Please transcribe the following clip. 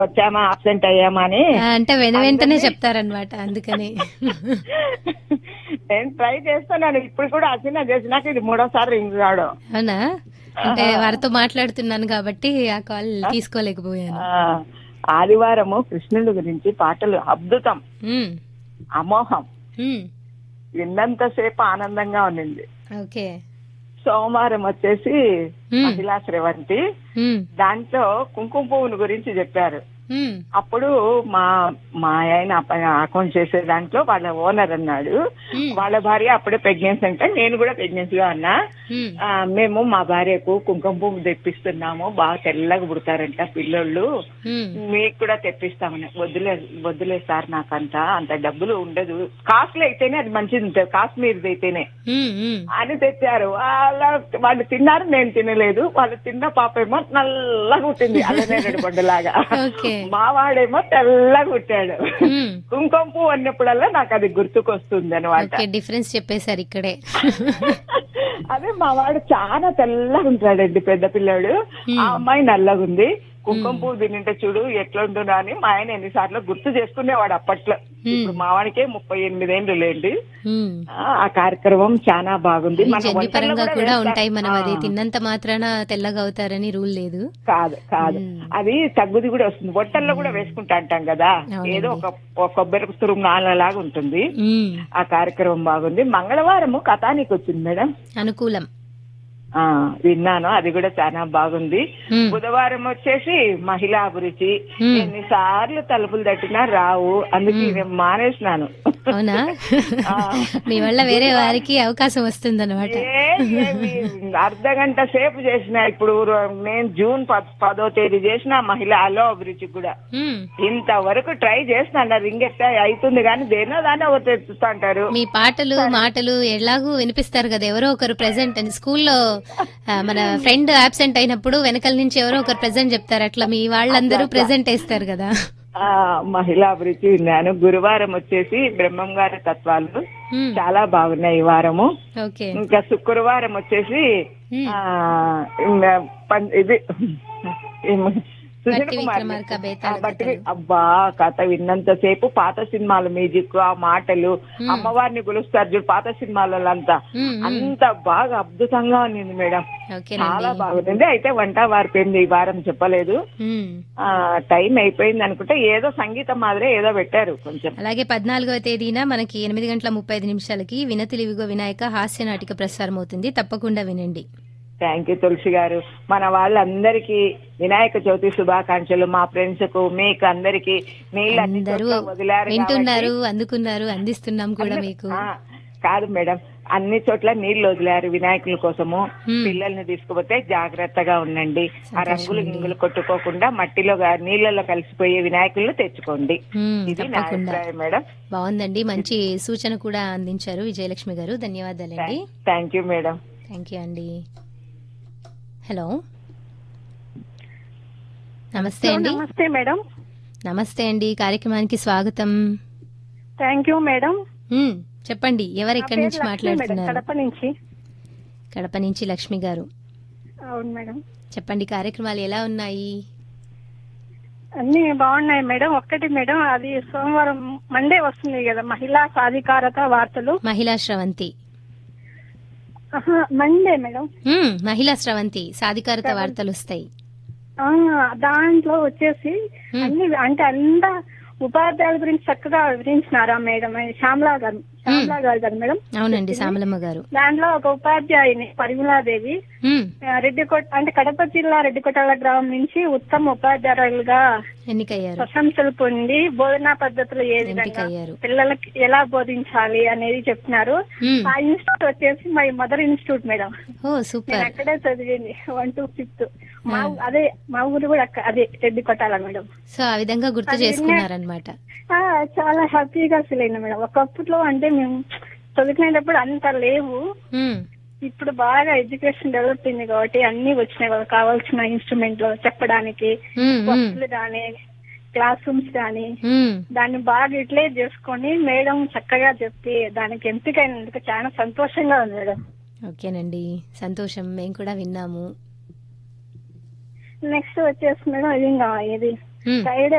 వచ్చామా అబ్సెంట్ అయ్యామా అని ఆ, అంటే వెను వెంటనే చెప్తారనమాట అందుకని నేను ట్రై చేస్తున్నాను ఇప్పుడు కూడా అసిన చేసినాక ఇది మూడోసారి రింగ్ రావడం అవునా అంటే వారితో మాట్లాడుతున్నాను కాబట్టి ఆ కాల్ తీసుకోలేకపోయాను ఆ, ఆదివారము కృష్ణుడి గురించి పాటలు అద్భుతం ఉమ్, అమోహం ఉమ్, విన్నంతసేపు ఆనందంగా ఉండింది ఓకే సోమవారం వచ్చేసి ఉమ్, మహిళా శ్రవంతి ఉమ్, దాంట్లో కుంకుమ పువ్వుని గురించి చెప్పారు ఉమ్, అప్పుడు మా మా ఆయన అకౌంట్ చేసే దాంట్లో వాళ్ళ ఓనర్ అన్నాడు ఉమ్, వాళ్ళ భార్య అప్పుడే ప్రెగ్నెన్సీ అంటే నేను కూడా ప్రెగ్నెన్సీగా ఉన్నా ఉమ్, ఆ, మేము మా భార్యకు కుంకుమ పువ్వు తెప్పిస్తున్నాము బాగా తెల్లగా పుడతారంట పిల్లోళ్ళు ఉమ్, మీకు కూడా తెప్పిస్తామని వద్దులే వద్దులే సార్ నాకంత అంత డబ్బులు ఉండదు కాస్ట్లీ అయితేనే అది మంచిది ఉంటుంది కాశ్మీర్ది అయితేనే ఉమ్, ఉమ్. అని తెచ్చారు వాళ్ళ వాళ్ళు తిన్నారు నేను తినలేదు వాళ్ళు తిన్న పాప ఏమో నల్లగా పుట్టింది అల్లనేరేడు పండులాగా ఓకే మా వాడేమో తెల్లగా పుట్టాడు ఉమ్, కుంకుమ పువ్వు అన్నప్పుడల్లా నాకు అది గుర్తుకొస్తుంది అనమాట ఓకే డిఫరెన్స్ చెప్పేశారు ఇక్కడే అదే మా వాడు చాలా తెల్లగా ఉంటాడండి పెద్ద పిల్లాడు ఆ అమ్మాయి నల్లగా ఉంది కుంకుమ పువ్వు తింటే చూడు ఎట్లుంటున్నా అని మా ఆయన ఎన్నిసార్లు గుర్తు చేసుకునేవాడు అప్పట్లో ఇప్పుడు మా వాడికే ముప్పై ఎనిమిదేండ్లు లేండి ఉమ్. ఆ, ఆ కార్యక్రమం చాలా బాగుంది ఈ మన జన్యు వంటల్లో పరంగా కూడా కూడా వేస్తారు. ఉంటాయి మనం అది ఆ, తిన్నంత మాత్రాన తెల్లగా అవుతారని రూల్ లేదు కాదు కాదు అది తగ్గుది కూడా వస్తుంది వంటల్లో కూడా వేసుకుంటా అంటాం కదా అవునండి. ఏదో ఒక ఒక కొబ్బరి తురుము నాన్నలాగా ఉంటుంది ఉమ్, ఆ కార్యక్రమం బాగుంది మంగళవారము కథానికి వచ్చింది మేడం అనుకూలం ఆ విన్నాను అది కూడా చాలా బాగుంది ఉమ్, బుధవారం వచ్చేసి మహిళా అభిరుచి Hmm. ఎన్నిసార్లు తలుపులు తట్టినా రావు అందుకే నేను మానేసినాను అవునా ఆ. మీ వల్ల వేరే వారికి అవకాశం వస్తుందన్నమాట ఏ, ఏమి, అర్ధ గంట సేపు చేసిన ఇప్పుడు నేను జూన్ పద్- పదో తేదీ చేసిన మహిళ అలో అభిరుచి కూడా ఉమ్, ఇంతవరకు ట్రై చేస్తున్నా రింగ్ ఎత్తే అవుతుంది కానీ దేనో దాన్ని ఒకటి ఎత్తుతా అంటారు మీ పాటలు మాటలు ఎలాగూ వినిపిస్తారు కదా ఎవరో ఒకరు ప్రెసెంట్ అని స్కూల్లో ఆ, మన ఫ్రెండ్ అబ్సెంట్ అయినప్పుడు వెనకాల నుంచి ఎవరో ఒకరు ప్రెసెంట్ చెప్తారు అట్లా మీ వాళ్ళందరూ ప్రెసెంట్ వేస్తారు కదా ఆ మహిళా అభిరుచి విన్నాను గురువారం వచ్చేసి బ్రహ్మం గారి తత్వాలు ఉమ్, చాలా బాగున్నాయి ఈ వారము ఓకే ఇంకా శుక్రవారం వచ్చేసి ఉమ్, ఆ ఇంకా పం- ఇది ఏమ- సుజన భట్టి కుమార్ విక్రమార్క ఆ, బేతాళ భట్టి కథలు. వి- అబ్బా కథ విన్నంతసేపు పాత సినిమాల మ్యూజిక్ ఆ మాటలు అమ్మవారిని కొలుస్తారు చూడు పాత సినిమాలంతా ఉమ్, ఉమ్, అంత బాగా అద్భుతంగా ఉన్నింది మేడం చాలా ఓకేనండి బాగుంది అయితే వంట వారిపోయింది ఈ వారం చెప్పలేదు ఉమ్. ఆ టైం అయిపోయింది అనుకుంటే ఏదో సంగీతం మాదిరే ఏదో పెట్టారు కొంచెం అలాగే పద్నాలుగవ తేదీన మనకి ఎనిమిది గంటల ముప్పై ఐదు నిమిషాలకి వినతిలివిగో వినాయక హాస్య నాటిక ప్రసారం అవుతుంది తప్పకుండా వినండి థ్యాంక్ యూ తులసి గారు మన వాళ్ళందరికీ వినాయక చవితి శుభాకాంక్షలు మా ఫ్రెండ్స్ కు మీకు అందరికి నీళ్ళు అన్ని అందరూ చోట్ల వదిలారు వింటున్నారు అందుకున్నారు అందిస్తున్నాం కూడా మీకు ఆ, కాదు మేడం అన్ని చోట్ల నీళ్లు వదిలారు వినాయకుల కోసము Hmm. పిల్లల్ని తీసుకుపోతే జాగ్రత్తగా ఉండండి ఆ రంగులు గింగులు కొట్టుకోకుండా మట్టిలో గా- నీళ్ళలో కలిసిపోయే వినాయకులను తెచ్చుకోండి ఉమ్, ఇది నా తప్పకుండా అభిప్రాయం మేడం బాగుందండి మంచి సూచన కూడా అందించారు విజయలక్ష్మి గారు ధన్యవాదాలండి thank you madam thank you అండి హలో నమస్తే అండి నమస్తే మేడం నమస్తే అండి కార్యక్రమానికి స్వాగతం థ్యాంక్ యూ మేడం ఉమ్, చెప్పండి ఎవరు నా ఇక్కడి పేరు నుంచి లక్ష్మి మేడం మాట్లాడుతున్నారు కడప నుంచి కడప నుంచి లక్ష్మి గారు అవును మేడం చెప్పండి కార్యక్రమాలు ఎలా ఉన్నాయి అన్ని బాగున్నాయి మేడం ఒక్కటి మేడం అది సోమవారం మండే వస్తుంది కదా మహిళా సాధికారత వార్తలు మహిళా స్రవంతి ఆహా, మండే మేడం ఉమ్, మహిళా స్రవంతి సాధికారత వార్తలు వస్తాయి ఆ, దాంట్లో వచ్చేసి Hmm. అన్ని అంటే అంద ఉపాధ్యాయుల గురించి చక్కగా వివరించినారా మేడం శ్యామలా గారు శ్యామలా గారు కదా మేడం అవునండి సామలమ్మ గారు దాంట్లో ఒక ఉపాధ్యాయుని పరిమలాదేవి ఉమ్, ఆ, రెడ్డికోట అంటే కడప జిల్లా రెడ్డికోటల గ్రామం నుంచి ఉత్తమ ఉపాధ్యాయులుగా ఎన్నికయ్యారు ప్రశంసలు పొంది బోధనా పద్ధతులు ఏ విధంగా ఎంపికయ్యారు పిల్లలకి ఎలా బోధించాలి అనేది చెప్తున్నారు ఉమ్, ఆ ఇన్స్టిట్యూట్ వచ్చేసి మై మదర్ ఇన్స్టిట్యూట్ మేడం ఓ నేను సూపర్ అక్కడే చదివింది వన్ టూ ఫిఫ్త్ మా ఊ- అదే మా ఊరు కూడా అక్క- అదే రెడ్డి కొట్టాల మేడం సో ఆ విధంగా గుర్తు అది చేసుకున్నారనమాట ఆ, చాలా హ్యాపీగా ఫీల్ అయినా మేడం ఒకప్పట్లో అంటే మేము చదువుకునేటప్పుడు అంత లేవు ఉమ్, ఇప్పుడు బాగా ఎడ్యుకేషన్ డెవలప్ అయింది కాబట్టి అన్ని వచ్చినాయి వాళ్ళకి కావాల్సిన ఇన్స్ట్రుమెంట్లు చెప్పడానికి ఉమ్, ఉమ్, వస్తువులు కానీ క్లాస్ రూమ్స్ కానీ ఉమ్, దాన్ని బాగా యూటిలైజ్ చేసుకొని మేడం చక్కగా చెప్పి దానికి ఎంపికైనందుకు చాలా సంతోషంగా ఉంది మేడం ఓకేనండి సంతోషం మేము కూడా విన్నాము నెక్స్ట్ వచ్చేసి మేడం ఇది ఇంకా ఇది Hmm. సైడ్